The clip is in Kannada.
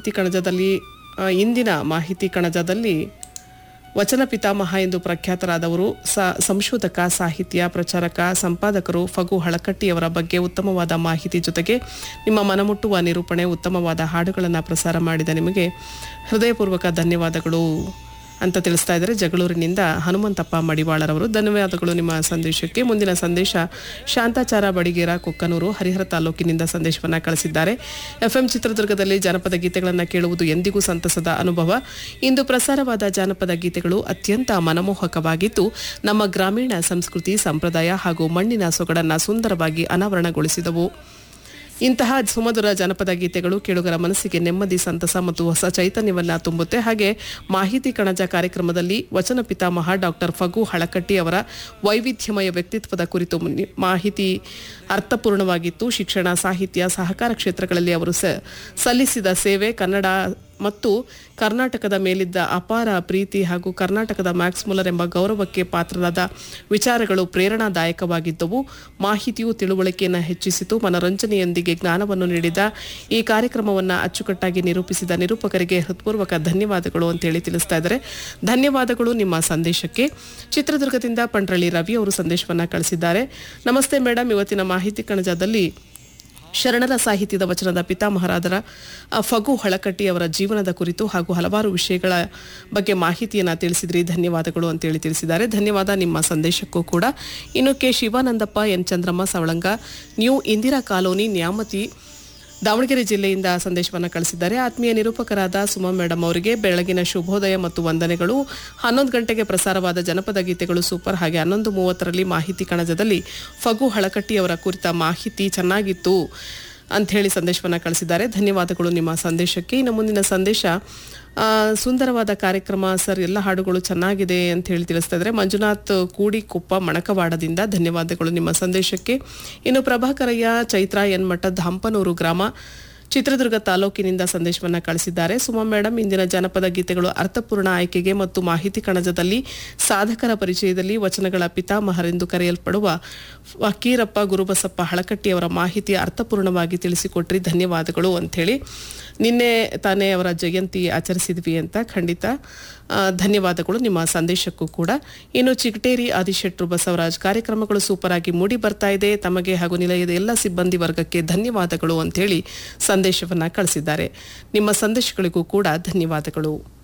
ಮಾಹಿತಿ ಕಣಜದಲ್ಲಿ ಆ, ಇಂದಿನ ಮಾಹಿತಿ ಕಣಜದಲ್ಲಿ ವಚನ ಪಿತಾಮಹ ಎಂದು ಪ್ರಖ್ಯಾತರಾದವರು ಸ ಸಂಶೋಧಕ ಸಾಹಿತ್ಯ ಪ್ರಚಾರಕ ಸಂಪಾದಕರು ಫಗು ಹಳಕಟ್ಟಿಯವರ ಬಗ್ಗೆ ಉತ್ತಮವಾದ ಮಾಹಿತಿ ಜೊತೆಗೆ ನಿಮ್ಮ ಮನಮುಟ್ಟುವ ನಿರೂಪಣೆ ಉತ್ತಮವಾದ ಹಾಡುಗಳನ್ನು ಪ್ರಸಾರ ಮಾಡಿದ ನಿಮಗೆ ಹೃದಯಪೂರ್ವಕ ಧನ್ಯವಾದಗಳು ಅಂತ ತಿಳಿಸ್ತಾ ಇದ್ದಾರೆ ಜಗಳೂರಿನಿಂದ ಹನುಮಂತಪ್ಪ ಮಡಿವಾಳರವರು ಧನ್ಯವಾದಗಳು ನಿಮ್ಮ ಸಂದೇಶಕ್ಕೆ ಮುಂದಿನ ಸಂದೇಶ ಶಾಂತಾಚಾರ ಬಡಿಗೇರ ಕುಕ್ಕನೂರು ಹರಿಹರ ತಾಲೂಕಿನಿಂದ ಸಂದೇಶವನ್ನು ಕಳಿಸಿದ್ದಾರೆ ಎಫ್ಎಂ ಚಿತ್ರದುರ್ಗದಲ್ಲಿ ಜಾನಪದ ಗೀತೆಗಳನ್ನು ಕೇಳುವುದು ಎಂದಿಗೂ ಸಂತಸದ ಅನುಭವ ಇಂದು ಪ್ರಸಾರವಾದ ಜಾನಪದ ಗೀತೆಗಳು ಅತ್ಯಂತ ಮನಮೋಹಕವಾಗಿದ್ದು ನಮ್ಮ ಗ್ರಾಮೀಣ ಸಂಸ್ಕೃತಿ ಸಂಪ್ರದಾಯ ಹಾಗೂ ಮಣ್ಣಿನ ಸೊಗಡನ್ನು ಸುಂದರವಾಗಿ ಅನಾವರಣಗೊಳಿಸಿದವು ಇಂತಹ ಸುಮಧುರ ಜನಪದ ಗೀತೆಗಳು ಕೇಳುಗರ ಮನಸ್ಸಿಗೆ ನೆಮ್ಮದಿ ಸಂತಸ ಮತ್ತು ಹೊಸ ಚೈತನ್ಯವನ್ನ ತುಂಬುತ್ತೆ ಹಾಗೆ ಮಾಹಿತಿ ಕಣಜ ಕಾರ್ಯಕ್ರಮದಲ್ಲಿ ವಚನ ಪಿತಾಮಹ ಡಾಕ್ಟರ್ ಫಗು ಹಳಕಟ್ಟಿ ಅವರ ವೈವಿಧ್ಯಮಯ ವ್ಯಕ್ತಿತ್ವದ ಕುರಿತು ಮುನ್ನಿ- ಮಾಹಿತಿ ಅರ್ಥಪೂರ್ಣವಾಗಿತ್ತು ಶಿಕ್ಷಣ ಸಾಹಿತ್ಯ ಸಹಕಾರ ಕ್ಷೇತ್ರಗಳಲ್ಲಿ ಅವರು ಸ- ಸಲ್ಲಿಸಿದ ಸೇವೆ ಕನ್ನಡ ಮತ್ತು ಕರ್ನಾಟಕದ ಮೇಲಿದ್ದ ಅಪಾರ ಪ್ರೀತಿ ಹಾಗೂ ಕರ್ನಾಟಕದ ಮ್ಯಾಕ್ಸ್ ಮುಲ್ಲರ್ ಎಂಬ ಗೌರವಕ್ಕೆ ಪಾತ್ರರಾದ ವಿಚಾರಗಳು ಪ್ರೇರಣಾದಾಯಕವಾಗಿದ್ದವು ಮಾಹಿತಿಯು ತಿಳುವಳಿಕೆಯನ್ನು ಹೆಚ್ಚಿಸಿತು ಮನರಂಜನೆಯೊಂದಿಗೆ ಜ್ಞಾನವನ್ನು ನೀಡಿದ ಈ ಕಾರ್ಯಕ್ರಮವನ್ನು ಅಚ್ಚುಕಟ್ಟಾಗಿ ನಿರೂಪಿಸಿದ ನಿರೂಪಕರಿಗೆ ಹೃತ್ಪೂರ್ವಕ ಧನ್ಯವಾದಗಳು ಅಂತೇಳಿ ತಿಳಿಸ್ತಾ ಇದ್ದಾರೆ ಧನ್ಯವಾದಗಳು ನಿಮ್ಮ ಸಂದೇಶಕ್ಕೆ ಚಿತ್ರದುರ್ಗದಿಂದ ಪಂಡ್ರಳ್ಳಿ ರವಿ ಅವರು ಸಂದೇಶವನ್ನು ಕಳಿಸಿದ್ದಾರೆ ನಮಸ್ತೆ ಮೇಡಮ್ ಇವತ್ತಿನ ಮಾಹಿತಿ ಕಣಜದಲ್ಲಿ ಶರಣರ ಸಾಹಿತ್ಯದ ವಚನದ ಪಿತಾಮಹರಾದರ ಆ, ಫಗು ಹಳಕಟ್ಟಿ ಅವರ ಜೀವನದ ಕುರಿತು ಹಾಗೂ ಹಲವಾರು ವಿಷಯಗಳ ಬಗ್ಗೆ ಮಾಹಿತಿಯನ್ನು ತಿಳಿಸಿದ್ರಿ ಧನ್ಯವಾದಗಳು ಅಂತೇಳಿ ತಿಳಿಸಿದ್ದಾರೆ ಧನ್ಯವಾದ ನಿಮ್ಮ ಸಂದೇಶಕ್ಕೂ ಕೂಡ ಇನ್ನು K Shivanandappa N Chandramma Savalanga new Indira colony Nyamathi Davanagere ಜಿಲ್ಲೆಯಿಂದ ಸಂದೇಶವನ್ನು ಕಳಿಸಿದ್ದಾರೆ ಆತ್ಮೀಯ ನಿರೂಪಕರಾದ ಸುಮಾ ಮೇಡಮ್ ಅವರಿಗೆ ಬೆಳಗಿನ ಶುಭೋದಯ ಮತ್ತು ವಂದನೆಗಳು ಹನ್ನೊಂದು ಗಂಟೆಗೆ ಪ್ರಸಾರವಾದ ಜನಪದ ಗೀತೆಗಳು ಸೂಪರ್ ಹಾಗೆ ಹನ್ನೊಂದು ಮೂವತ್ತರಲ್ಲಿ ಮಾಹಿತಿ ಕಣಜದಲ್ಲಿ ಫಗು ಹಳಕಟ್ಟಿ ಅವರ ಕುರಿತ ಮಾಹಿತಿ ಚೆನ್ನಾಗಿತ್ತು ಅಂತ ಹೇಳಿ ಸಂದೇಶವನ್ನು ಕಳಿಸಿದ್ದಾರೆ ಧನ್ಯವಾದಗಳು ನಿಮ್ಮ ಸಂದೇಶಕ್ಕೆ ಇನ್ನು ಮುಂದಿನ ಸಂದೇಶ ಆ, ಸುಂದರವಾದ ಕಾರ್ಯಕ್ರಮ ಸರ್ ಎಲ್ಲ ಹಾಡುಗಳು ಚೆನ್ನಾಗಿದೆ ಅಂತ ಹೇಳಿ ತಿಳಿಸ್ತಾ ಇದ್ದಾರೆ ಮಂಜುನಾಥ್ ಕೂಡಿಕೊಪ್ಪ ಮಣಕವಾಡದಿಂದ ಧನ್ಯವಾದಗಳು ನಿಮ್ಮ ಸಂದೇಶಕ್ಕೆ ಇನ್ನು ಪ್ರಭಾಕರಯ್ಯ ಚೈತ್ರ ಎನ್ ಮಠದ ಹಂಪನೂರು ಗ್ರಾಮ ಚಿತ್ರದುರ್ಗ ತಾಲೂಕಿನಿಂದ ಸಂದೇಶವನ್ನು ಕಳಿಸಿದ್ದಾರೆ ಸುಮಾ ಮೇಡಮ್ ಇಂದಿನ ಜನಪದ ಗೀತೆಗಳು ಅರ್ಥಪೂರ್ಣ ಆಯ್ಕೆಗೆ ಮತ್ತು ಮಾಹಿತಿ ಕಣಜದಲ್ಲಿ ಸಾಧಕರ ಪರಿಚಯದಲ್ಲಿ ವಚನಗಳ ಪಿತಾಮಹರೆಂದು ಕರೆಯಲ್ಪಡುವ ಫಕೀರಪ್ಪ ಗುರುಬಸಪ್ಪ ಹಳಕಟ್ಟಿಯವರ ಮಾಹಿತಿ ಅರ್ಥಪೂರ್ಣವಾಗಿ ತಿಳಿಸಿಕೊಟ್ರಿ ಧನ್ಯವಾದಗಳು ಅಂಥೇಳಿ ನಿನ್ನೆ ತಾನೇ ಅವರ ಜಯಂತಿ ಆಚರಿಸಿದ್ವಿ ಅಂತ ಖಂಡಿತ ಆ, ಧನ್ಯವಾದಗಳು ನಿಮ್ಮ ಸಂದೇಶಕ್ಕೂ ಕೂಡ ಇನ್ನು ಚಿಗಟೇರಿ ಆದಿಶೆಟ್ರು ಬಸವರಾಜ್ ಕಾರ್ಯಕ್ರಮಗಳು ಸೂಪರ್ ಆಗಿ ಮೂಡಿ ಬರ್ತಾ ಇದೆ ತಮಗೆ ಹಾಗೂ ನಿಲಯದ ಎಲ್ಲ ಸಿಬ್ಬಂದಿ ವರ್ಗಕ್ಕೆ ಧನ್ಯವಾದಗಳು ಅಂತೇಳಿ ಸಂದೇಶವನ್ನ ಕಳಿಸಿದ್ದಾರೆ ನಿಮ್ಮ ಸಂದೇಶಗಳಿಗೂ ಕೂಡ ಧನ್ಯವಾದಗಳು